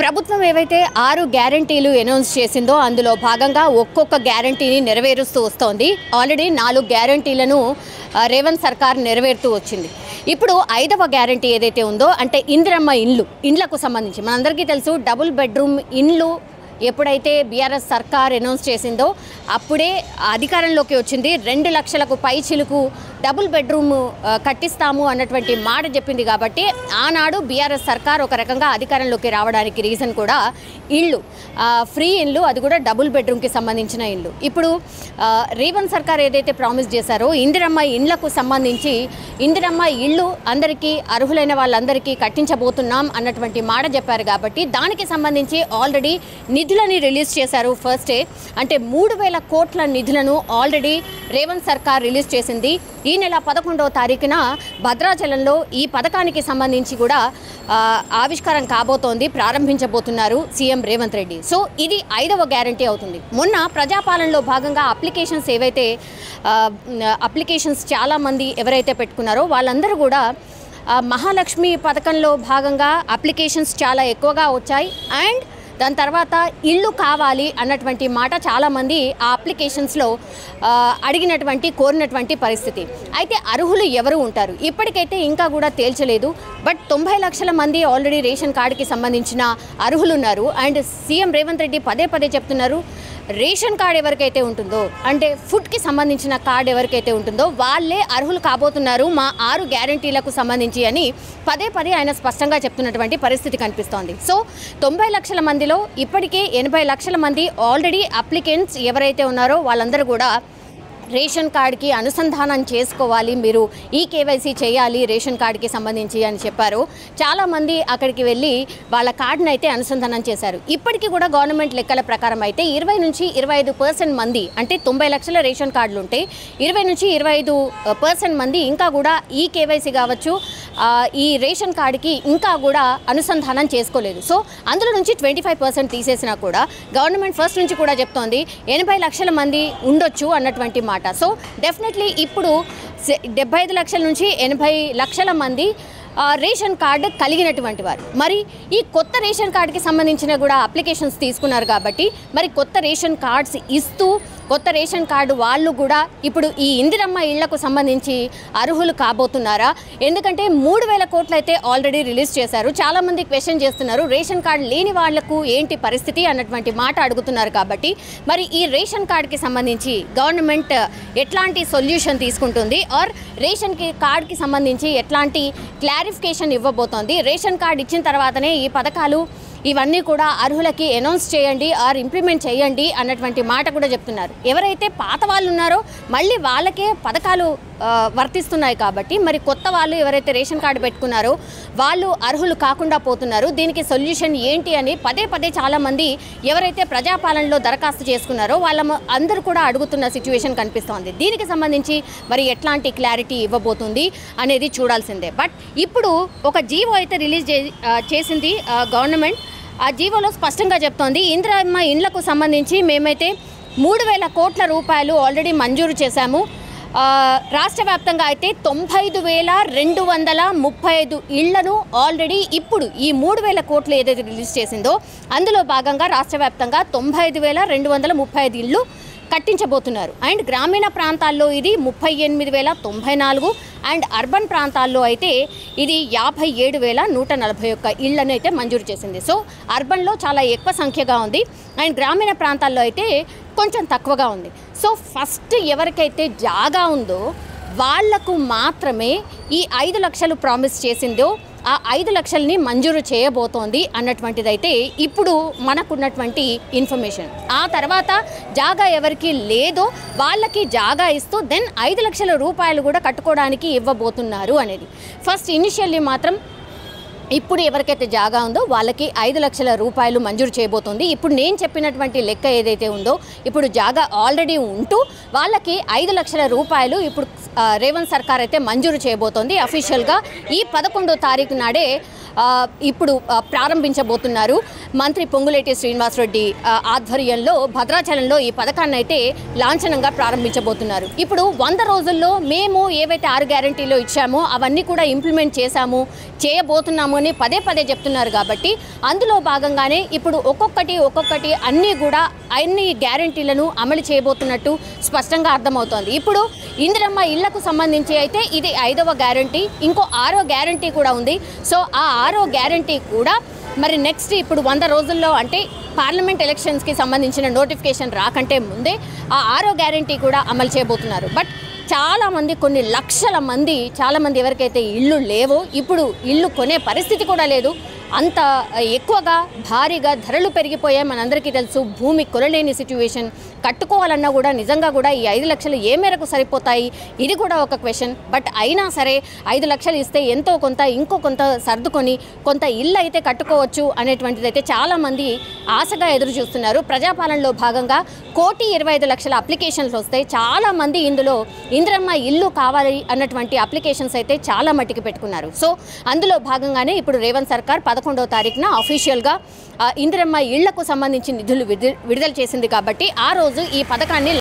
ప్రభుత్వం ఏవైతే ఆరు గ్యారంటీలు అనౌన్స్ చేసిందో అందులో భాగంగా ఒక్కొక్క గ్యారంటీని నెరవేరుస్తూ వస్తోంది ఆల్రెడీ నాలుగు గ్యారంటీలను ఆ, రేవంత్ సర్కార్ నెరవేరుతూ వచ్చింది ఇప్పుడు ఐదవ గ్యారంటీ ఏదైతే ఉందో అంటే ఇందిరమ్మ ఇండ్లు ఇండ్లకు సంబంధించి మనందరికీ తెలుసు డబుల్ బెడ్రూమ్ ఇండ్లు ఎప్పుడైతే బీఆర్ఎస్ సర్కార్ అనౌన్స్ చేసిందో అప్పుడే అధికారంలోకి వచ్చింది రెండు లక్షలకు పై చిలుకు డబుల్ బెడ్రూమ్ ఆ, కట్టిస్తాము అన్నటువంటి మాట చెప్పింది కాబట్టి ఆనాడు బీఆర్ఎస్ సర్కార్ ఒక రకంగా అధికారంలోకి రావడానికి రీజన్ కూడా ఇళ్ళు ఆ, ఫ్రీ ఇల్లు అది కూడా డబుల్ బెడ్రూమ్కి సంబంధించిన ఇల్లు ఇప్పుడు ఆ, రేవంత్ సర్కార్ ఏదైతే ప్రామిస్ చేశారో ఇందిరమ్మ ఇండ్లకు సంబంధించి ఇందిరమ్మ ఇళ్ళు అందరికీ అర్హులైన వాళ్ళందరికీ కట్టించబోతున్నాం అన్నటువంటి మాట చెప్పారు కాబట్టి దానికి సంబంధించి ఆల్రెడీ నిధులని రిలీజ్ చేశారు ఫస్టే అంటే మూడు వేల కోట్ల నిధులను ఆల్రెడీ రేవంత్ సర్కార్ రిలీజ్ చేసింది ఈ నెల పదకొండవ తారీఖున భద్రాచలంలో ఈ పథకానికి సంబంధించి కూడా ఆ, ఆవిష్కారం కాబోతోంది ప్రారంభించబోతున్నారు సీఎం రేవంత్ రెడ్డి సో ఇది ఐదవ గ్యారంటీ అవుతుంది మొన్న ప్రజాపాలనలో భాగంగా అప్లికేషన్స్ ఏవైతే ఆ, అప్లికేషన్స్ చాలామంది ఎవరైతే పెట్టుకున్నారో వాళ్ళందరూ కూడా ఆ, మహాలక్ష్మి పథకంలో భాగంగా అప్లికేషన్స్ చాలా ఎక్కువగా వచ్చాయి అండ్ దాని తర్వాత ఇల్లు కావాలి అన్నటువంటి మాట చాలామంది ఆ అప్లికేషన్స్లో ఆ, అడిగినటువంటి కోరినటువంటి పరిస్థితి అయితే అర్హులు ఎవరు ఉంటారు ఇప్పటికైతే ఇంకా కూడా తేల్చలేదు బట్ తొంభై లక్షల మంది ఆల్రెడీ రేషన్ కార్డుకి సంబంధించిన అర్హులు ఉన్నారు అండ్ సీఎం రేవంత్ రెడ్డి పదే పదే చెప్తున్నారు రేషన్ కార్డ్ ఎవరికైతే ఉంటుందో అంటే ఫుడ్కి సంబంధించిన కార్డ్ ఎవరికైతే ఉంటుందో వాళ్ళే అర్హులు కాబోతున్నారు మా ఆరు గ్యారంటీలకు సంబంధించి అని పదే పదే ఆయన స్పష్టంగా చెప్తున్నటువంటి పరిస్థితి కనిపిస్తోంది సో తొంభై లక్షల మందిలో ఇప్పటికే ఎనభై లక్షల మంది ఆల్రెడీ అప్లికెంట్స్ ఎవరైతే ఉన్నారో వాళ్ళందరూ కూడా రేషన్ కార్డ్కి అనుసంధానం చేసుకోవాలి మీరు ఈ కేవైసీ చేయాలి రేషన్ కార్డ్కి సంబంధించి అని చెప్పారు చాలామంది అక్కడికి వెళ్ళి వాళ్ళ కార్డును అయితే అనుసంధానం చేశారు ఇప్పటికీ కూడా గవర్నమెంట్ లెక్కల ప్రకారం అయితే ఇరవై నుంచి ఇరవై ఐదు పర్సెంట్ మంది అంటే తొంభై లక్షల రేషన్ కార్డులు ఉంటే ఇరవై నుంచి ఇరవై ఐదు పర్సెంట్ మంది ఇంకా కూడా ఈ కేవైసీ కావచ్చు ఆ, ఈ రేషన్ కార్డుకి ఇంకా కూడా అనుసంధానం చేసుకోలేదు సో అందులో నుంచి ట్వంటీ ఫైవ్ పర్సెంట్ తీసేసినా కూడా గవర్నమెంట్ ఫస్ట్ నుంచి కూడా చెప్తోంది ఎనభై లక్షల మంది ఉండొచ్చు అన్నటువంటి మాట సో డెఫినెట్లీ ఇప్పుడు సె- డెబ్బై ఐదు లక్షల నుంచి ఎనభై లక్షల మంది ఆ, రేషన్ కార్డు కలిగినటువంటి వారు మరి ఈ కొత్త రేషన్ కార్డుకి సంబంధించిన కూడా అప్లికేషన్స్ తీసుకున్నారు కాబట్టి మరి కొత్త రేషన్ కార్డ్స్ ఇస్తూ కొత్త రేషన్ కార్డు వాళ్ళు కూడా ఇప్పుడు ఈ ఇందిరమ్మ ఇళ్లకు సంబంధించి అర్హులు కాబోతున్నారా ఎందుకంటే మూడు వేల కోట్లు అయితే ఆల్రెడీ రిలీజ్ చేశారు చాలామంది క్వశ్చన్ చేస్తున్నారు రేషన్ కార్డు లేని వాళ్లకు ఏంటి పరిస్థితి అన్నటువంటి మాట అడుగుతున్నారు కాబట్టి మరి ఈ రేషన్ కార్డుకి సంబంధించి గవర్నమెంట్ ఎట్లాంటి సొల్యూషన్ తీసుకుంటుంది ఆర్ రేషన్ కి కార్డుకి సంబంధించి ఎట్లాంటి క్లారిఫికేషన్ ఇవ్వబోతోంది రేషన్ కార్డు ఇచ్చిన తర్వాతనే ఈ పథకాలు ఇవన్నీ కూడా అర్హులకి అనౌన్స్ చేయండి ఆర్ ఇంప్లిమెంట్ చేయండి అన్నటువంటి మాట కూడా చెప్తున్నారు ఎవరైతే పాత వాళ్ళు ఉన్నారో మళ్ళీ వాళ్ళకే పథకాలు ఆ, వర్తిస్తున్నాయి కాబట్టి మరి కొత్త వాళ్ళు ఎవరైతే రేషన్ కార్డు పెట్టుకున్నారో వాళ్ళు అర్హులు కాకుండా పోతున్నారు దీనికి సొల్యూషన్ ఏంటి అని పదే పదే చాలామంది ఎవరైతే ప్రజాపాలనలో దరఖాస్తు చేసుకున్నారో వాళ్ళ మ- అందరూ కూడా అడుగుతున్న సిచ్యువేషన్ కనిపిస్తోంది దీనికి సంబంధించి మరి ఎట్లాంటి క్లారిటీ ఇవ్వబోతుంది అనేది చూడాల్సిందే బట్ ఇప్పుడు ఒక జీవో అయితే రిలీజ్ చే ఆ, చేసింది ఆ, గవర్నమెంట్ ఆ జీవోలో స్పష్టంగా చెప్తోంది ఇందిరమ్మ ఇండ్లకు సంబంధించి మేమైతే మూడు వేల కోట్ల రూపాయలు ఆల్రెడీ మంజూరు చేశాము ఆ, రాష్ట్ర వ్యాప్తంగా అయితే తొంభై ఐదు వేల రెండు వందల ముప్పై ఐదు ఇళ్లను ఆల్రెడీ ఇప్పుడు ఈ మూడు వేల కోట్లు ఏదైతే రిలీజ్ చేసిందో అందులో భాగంగా రాష్ట్ర వ్యాప్తంగా తొంభై ఐదు వేల రెండు వందల ముప్పై ఐదు ఇళ్ళు కట్టించబోతున్నారు అండ్ గ్రామీణ ప్రాంతాల్లో ఇది ముప్పై ఎనిమిది వేల తొంభై నాలుగు అండ్ అర్బన్ ప్రాంతాల్లో అయితే ఇది యాభై ఏడు వేల నూట నలభై ఒక్క ఇళ్లను అయితే మంజూరు చేసింది సో అర్బన్లో చాలా ఎక్కువ సంఖ్యగా ఉంది అండ్ గ్రామీణ ప్రాంతాల్లో అయితే కొంచెం తక్కువగా ఉంది సో ఫస్ట్ ఎవరికైతే జాగా ఉందో వాళ్లకు మాత్రమే ఈ ఐదు లక్షలు ప్రామిస్ చేసిందో ఆ ఐదు లక్షల్ని మంజూరు చేయబోతోంది అన్నటువంటిదైతే ఇప్పుడు మనకున్నటువంటి ఇన్ఫర్మేషన్ ఆ తర్వాత జాగా ఎవరికి లేదో వాళ్ళకి జాగా ఇస్తూ దెన్ ఐదు లక్షల రూపాయలు కూడా కట్టుకోవడానికి ఇవ్వబోతున్నారు అనేది ఫస్ట్ ఇనిషియల్లీ మాత్రం ఇప్పుడు ఎవరికైతే జాగా ఉందో వాళ్ళకి ఐదు లక్షల రూపాయలు మంజూరు చేయబోతోంది ఇప్పుడు నేను చెప్పినటువంటి లెక్క ఏదైతే ఉందో ఇప్పుడు జాగా ఆల్రెడీ ఉంటూ వాళ్ళకి ఐదు లక్షల రూపాయలు ఇప్పుడు ఆ, రేవంత్ సర్కార్ అయితే మంజూరు చేయబోతోంది అఫీషియల్గా ఈ పదకొండో తారీఖు నాడే ఆ, ఇప్పుడు ఆ, ప్రారంభించబోతున్నారు మంత్రి పొంగులేటి శ్రీనివాసరెడ్డి ఆ, ఆధ్వర్యంలో భద్రాచలంలో ఈ పథకాన్ని అయితే లాంఛనంగా ప్రారంభించబోతున్నారు ఇప్పుడు వంద రోజుల్లో మేము ఏవైతే ఆరు గ్యారంటీలో ఇచ్చామో అవన్నీ కూడా ఇంప్లిమెంట్ చేశాము చేయబోతున్నాము చేస్తాము అని పదే పదే చెప్తున్నారు కాబట్టి అందులో భాగంగానే ఇప్పుడు ఒక్కొక్కటి ఒక్కొక్కటి అన్నీ కూడా అన్ని గ్యారంటీలను అమలు చేయబోతున్నట్టు స్పష్టంగా అర్థమవుతోంది ఇప్పుడు ఇందిరమ్మ ఇళ్లకు సంబంధించి అయితే ఇది ఐదవ గ్యారంటీ ఇంకో ఆరో గ్యారంటీ కూడా ఉంది సో ఆ ఆరో గ్యారంటీ కూడా మరి నెక్స్ట్ ఇప్పుడు వంద రోజుల్లో అంటే పార్లమెంట్ ఎలక్షన్స్కి సంబంధించిన నోటిఫికేషన్ రాకంటే ముందే ఆ ఆరో గ్యారంటీ కూడా అమలు చేయబోతున్నారు బట్ చాలా మంది కొన్ని లక్షల మంది చాలా మంది ఎవరికైతే ఇళ్ళు లేవో ఇప్పుడు ఇల్లు కొనే పరిస్థితి కూడా లేదు అంత ఎక్కువగా భారీగా ధరలు పెరిగిపోయాయి మనందరికీ తెలుసు భూమి కొనలేని సిచ్యువేషన్ కట్టుకోవాలన్నా కూడా నిజంగా కూడా ఈ ఐదు లక్షలు ఏ మేరకు సరిపోతాయి ఇది కూడా ఒక క్వశ్చన్ బట్ అయినా సరే ఐదు లక్షలు ఇస్తే ఎంతో కొంత ఇంకో కొంత సర్దుకొని కొంత ఇల్లు అయితే కట్టుకోవచ్చు అనేటువంటిది అయితే చాలామంది ఆశగా ఎదురు చూస్తున్నారు ప్రజాపాలనలో భాగంగా కోటి ఇరవై ఐదు లక్షల అప్లికేషన్స్ వస్తాయి చాలామంది ఇందులో ఇందిరమ్మ ఇల్లు కావాలి అన్నటువంటి అప్లికేషన్స్ అయితే చాలా మట్టికి పెట్టుకున్నారు సో అందులో భాగంగానే ఇప్పుడు రేవంత్ సర్కార్ పదకొండవ తారీఖున అఫీషియల్గా ఇందిరమ్మ ఇళ్లకు సంబంధించి నిధులు విడుదల విడుదల చేసింది కాబట్టి ఆ రోజు ఈ పథకాన్ని